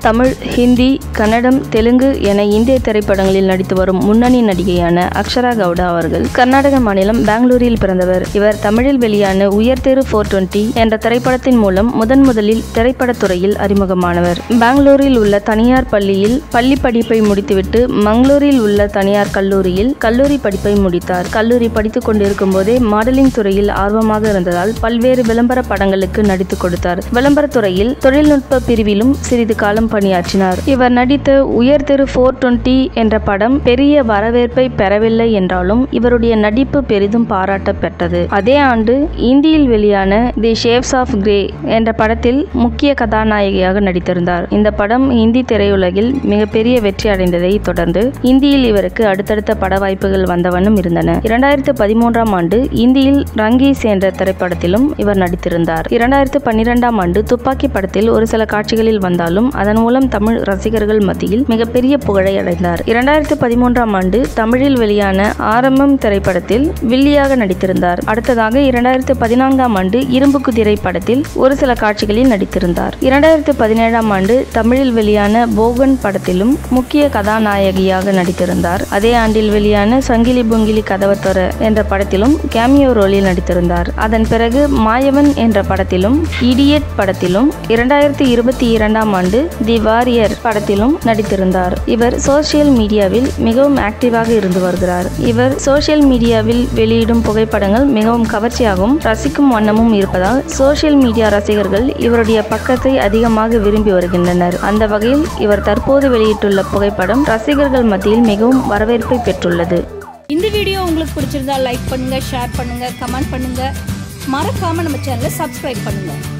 தமிழ் ஹிந்தி கன்னடம் தெலுங்கு என இந்திய திரைப்படங்களில் நடித்து வரும் முன்னணி நடிகையான அக்ஷரா கவுடா அவர்கள் கர்நாடக மாநிலம் பெங்களூரில் பிறந்தவர் இவர் தமிழில் வெளியான உயர்தேரு ஃபோர் டுவெண்ட்டி என்ற திரைப்படத்தின் மூலம் முதன் முதலில் திரைப்படத்துறையில் அறிமுகமானவர் பெங்களூரில் உள்ள தனியார் பள்ளியில் பள்ளி படிப்பை முடித்துவிட்டு மங்களூரில் உள்ள தனியார் கல்லூரியில் கல்லூரி படிப்பை முடித்தார் கல்லூரி படித்துக் கொண்டிருக்கும் போதே மாடலிங் துறையில் ஆர்வமாக இருந்ததால் பல்வேறு விளம்பர படங்களுக்கு நடித்துக் கொடுத்தார் விளம்பரத்துறையில் தொழில்நுட்ப பிரிவிலும் சிறிது காலம் பணியாற்றினார் இவர் நடித்த உயர் திரு ஃபோர் டுவெண்ட்டி என்ற படம் பெரிய வரவேற்பை பெறவில்லை என்றாலும் இவருடைய நடிப்பு பெரிதும் பாராட்ட பெற்றது அதே ஆண்டு இந்தியில் வெளியான தி ஷேப்ஸ் ஆஃப் கிரே என்ற படத்தில் முக்கிய கதாநாயகியாக நடித்திருந்தார் இந்த படம் இந்தி திரையுலகில் மிகப்பெரிய வெற்றி அடைந்ததை தொடர்ந்து இந்தியில் இவருக்கு அடுத்தடுத்த பட வாய்ப்புகள் வந்த வண்ணம் இருந்தன இரண்டாயிரத்து பதிமூன்றாம் ஆண்டு இந்தியில் ரங்கீஸ் என்ற திரைப்படத்திலும் இவர் நடித்திருந்தார் இரண்டாயிரத்து பன்னிரெண்டாம் ஆண்டு துப்பாக்கி படத்தில் ஒரு சில காட்சிகளில் வந்தாலும் அதன் மூலம் தமிழ் ரசிகர்கள் மத்தியில் மிகப்பெரிய புகழை அடைந்தார் இரண்டாயிரத்து பதிமூன்றாம் ஆண்டு தமிழில் வெளியான ஆரம்பம் திரைப்படத்தில் வில்லியாக நடித்திருந்தார் அடுத்ததாக இரண்டாயிரத்து பதினான்காம் ஆண்டு இரும்பு குதிரை படத்தில் ஒரு சில காட்சிகளில் நடித்திருந்தார் இரண்டாயிரத்து பதினேழாம் ஆண்டு தமிழில் வெளியான போகன் படத்திலும் முக்கிய கதாநாயகியாக நடித்திருந்தார் அதே ஆண்டில் வெளியான சங்கிலி பொங்கிலி கதவத்தொர என்ற படத்திலும் கேமியோ ரோலில் நடித்திருந்தார் அதன் பிறகு மாயவன் என்ற படத்திலும் இடியட் படத்திலும் இரண்டாயிரத்தி இருபத்தி இரண்டாம் ஆண்டு தி வாரியர் படத்திலும் நடித்திருந்தார் இவர் சோசியல் மீடியாவில் மிகவும் ஆக்டிவாக இருந்து வருகிறார் இவர் சோசியல் மீடியாவில் வெளியிடும் புகைப்படங்கள் மிகவும் கவர்ச்சியாகவும் ரசிக்கும் வண்ணமும் இருப்பதால் சோசியல் மீடியா ரசிகர்கள் இவருடைய பக்கத்தை அதிகமாக விரும்பி வருகின்றனர் அந்த வகையில் இவர் தற்போது வெளியிட்டுள்ள புகைப்படம் ரசிகர்கள் மத்தியில் மிகவும் வரவேற்பை பெற்றுள்ளது இந்த வீடியோ உங்களுக்கு பிடிச்சிருந்தா லைக் பண்ணுங்க ஷேர் பண்ணுங்க கமெண்ட் பண்ணுங்க மறக்காம நம்ம சேனலை சப்ஸ்கிரைப் பண்ணுங்க